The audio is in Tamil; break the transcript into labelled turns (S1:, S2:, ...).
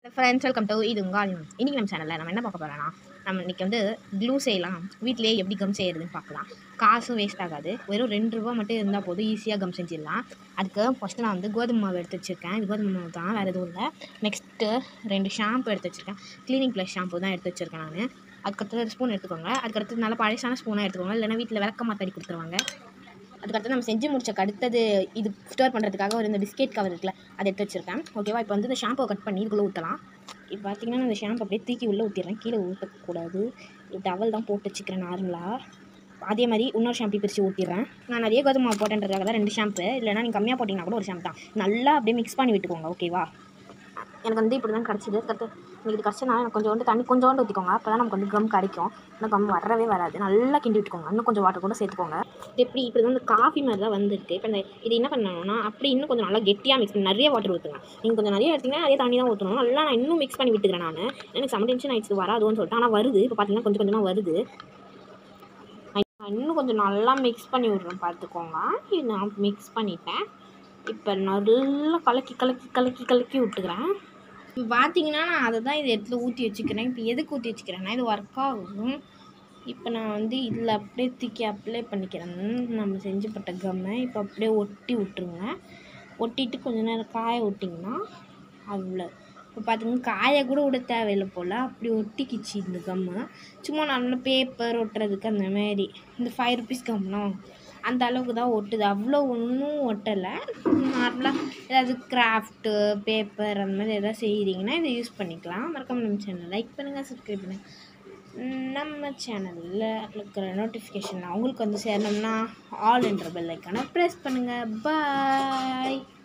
S1: ஃப்ரெண்ட்ஸ் வெல்கம் டு இது உங்கள் இன்றைக்கி நம்ம சேனலில் நம்ம என்ன பார்க்க போகிறோன்னா நம்ம இன்றைக்கி வந்து க்ளூ செய்யலாம் வீட்டிலேயே எப்படி கம் செய்யறதுன்னு பார்க்கலாம் காசும் வேஸ்ட் ஆகாது வெறும் ரெண்டு ரூபா மட்டும் இருந்தால் போதும் ஈஸியாக கம் செஞ்சிடலாம் அதுக்கு ஃபஸ்ட்டு நான் வந்து கோதுமை மாவு எடுத்து வச்சுருக்கேன் இது கோதுமை மாவு தான் வேறு எதுவும் இல்லை நெக்ஸ்ட்டு ரெண்டு ஷாம்பு எடுத்து வச்சுருக்கேன் க்ளீனிங் ப்ளஸ் ஷாம்பு தான் எடுத்து வச்சுருக்கேன் நான் அதுக்கடுத்து ஸ்பூன் எடுத்துக்கோங்க அதுக்கடுத்து நல்லா பழசான ஸ்பூனாக எடுத்துக்கோங்க இல்லைன்னா வீட்டில் விளக்க மாத்தாடி கொடுத்துருவாங்க அதுக்கடுத்து நம்ம செஞ்சு முடிச்ச அடுத்தது இது ஸ்டோர் பண்ணுறதுக்காக ஒரு இந்த பிஸ்கெட் கவர் இருக்குல்ல அதை எடுத்து வச்சிருக்கேன் ஓகேவா இப்போ வந்து இந்த ஷாம்பை கட் பண்ணி இதுக்குள்ளே ஊற்றலாம் இப்போ பார்த்தீங்கன்னா நான் இந்த ஷாம்பு அப்படியே தூக்கி உள்ளே ஊற்றிடுறேன் கீழே ஊற்றக்கூடாது டவல் தான் போட்டு வச்சுக்கிறேன் நார்மலாக அதே மாதிரி இன்னொரு ஷாம்பு பிரித்து ஊற்றிடுறேன் நான் நிறைய கோதுமை மாவு போட்டேன்றதுக்காக தான் ரெண்டு ஷாம்பு இல்லைனா நீங்கள் கம்மியாக போட்டிங்கன்னா கூட ஒரு ஷாம்பு தான் நல்லா அப்படியே மிக்ஸ் பண்ணி விட்டுக்கோங்க ஓகேவா எனக்கு வந்து இப்படி தான் கிடச்சிது அதுக்கடுத்து எனக்கு இது கிடச்சனால எனக்கு கொஞ்சோண்டு தண்ணி கொஞ்சோண்டு ஊற்றிக்கோங்க அப்போ தான் நமக்கு வந்து கம் கிடைக்கும் ஆனால் கம் வரவே வராது நல்லா கிண்டி விட்டுக்கோங்க இன்னும் கொஞ்சம் வாட்டர் கூட சேர்த்துக்கோங்க இது எப்படி இப்படி தான் இந்த காஃபி மாதிரி தான் வந்திருக்கு இப்போ இந்த இது என்ன பண்ணணும்னா அப்படி இன்னும் கொஞ்சம் நல்லா கெட்டியாக மிக்ஸ் பண்ணி நிறைய வாட்டர் ஊற்றுங்க நீங்கள் கொஞ்சம் நிறைய எடுத்தீங்கன்னா அதே தண்ணி தான் ஊற்றணும் நல்லா நான் இன்னும் மிக்ஸ் பண்ணி விட்டுக்கிறேன் நான் எனக்கு செம்ம டென்ஷன் ஆயிடுச்சு வராதுன்னு சொல்லிட்டு ஆனால் வருது இப்போ பார்த்தீங்கன்னா கொஞ்சம் கொஞ்சமாக வருது நான் இன்னும் கொஞ்சம் நல்லா மிக்ஸ் பண்ணி விட்றேன் பார்த்துக்கோங்க இது நான் மிக்ஸ் பண்ணிட்டேன் இப்போ நல்லா கலக்கி கலக்கி கலக்கி கலக்கி விட்டுக்கிறேன் இப்போ பார்த்தீங்கன்னா நான் அதை தான் இது இடத்துல ஊற்றி வச்சுக்கிறேன் இப்போ எதுக்கு ஊற்றி வச்சுக்கிறேன்னா இது ஒர்க் ஆகும் இப்போ நான் வந்து இதில் அப்படியே தூக்கி அப்ளை பண்ணிக்கிறேன் நம்ம செஞ்சு போட்ட கம்மை இப்போ அப்படியே ஒட்டி விட்ருங்க ஒட்டிட்டு கொஞ்ச நேரம் காய விட்டிங்கன்னா அவ்வளோ இப்போ பார்த்தீங்கன்னா காய கூட விட தேவையில்லை போல் அப்படி ஒட்டிக்கிச்சு இந்த கம்மு சும்மா நார்மலாக பேப்பர் ஒட்டுறதுக்கு அந்த மாதிரி இந்த ஃபைவ் ருபீஸ் கம்லாம் அந்த அளவுக்கு தான் ஒட்டுது அவ்வளோ ஒன்றும் ஒட்டலை நார்மலாக ஏதாவது கிராஃப்ட்டு பேப்பர் அந்த மாதிரி எதாவது செய்கிறீங்கன்னா இதை யூஸ் பண்ணிக்கலாம் மறக்காம நம்ம சேனல் லைக் பண்ணுங்கள் சப்ஸ்கிரைப் பண்ணுங்கள் நம்ம சேனலில் இருக்கிற நோட்டிஃபிகேஷன் அவங்களுக்கு வந்து சேரணும்னா ஆல் என்ற பெல் ஐக்கானை ப்ரெஸ் பண்ணுங்கள் பாய்